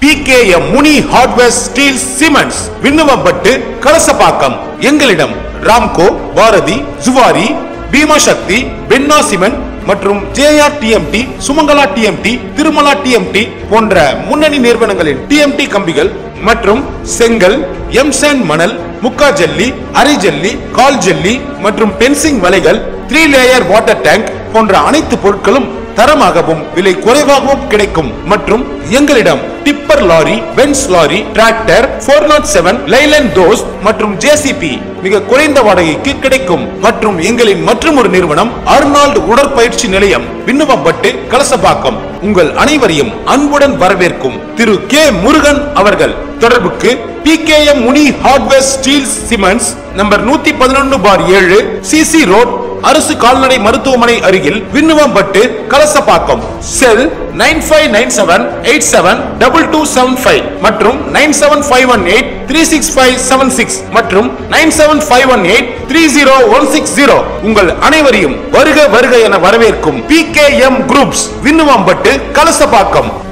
PKM Muni hardware steel cements Vinnuvampattu Kalasapakkam எங்களிடம் Ramco Bharathi Zuari Bheema Sakthi Penna cement மற்றும் JR TMT Sumangala TMT Tirumala TMT போன்ற முன்னணி நிறுவனங்களின் டிஎம்டி கம்பிகள் மற்றும் செங்கல் எம்சாண்ட் மணல் முக்கா ஜல்லி அரை ஜல்லி கால் ஜல்லி மற்றும் பென்சிங் வலைகள் த்ரீ லேயர் வாட்டர் டேங்க் போன்ற அனைத்து பொருட்களும் தரமாகவும் விலை குறைவாகவும் கிடைக்கும் மற்றும் எங்களிடம் tipper lorry Benz lorry tractor four nought seven Leyland Dost மற்றும் ஜேசிபி மிக குறைந்த வாடகைக்கு கிடைக்கும் மற்றும் எங்களின் மற்றும் ஒரு நிறுவனம் அர்னால்டு உடற்பயிற்சி நிலையம் விண்ணுவம்பட்டு கலசபாக்கம் உங்கள் அனைவரையும் அன்புடன் வரவேற்கும் திரு கே முருகன் அவர்கள் தொடர்புக்கு P K M Muni hardware steel cements number நூத்தி பதினொன்னு பார் ஏழு சிசி ரோட் அரசு கால்நடை மருத்துவமனை அருகில் Vinnuvampattu Kalasapakkam cell nine five nine seven eight seven double two seven five மற்றும் nine seven five one eight three six five seven six மற்றும் nine seven five one eight three zero one six zero உங்கள் அனைவரையும் வருக வருக என வரவேற்கும் P K M groups Vinnuvampattu Kalasapakkam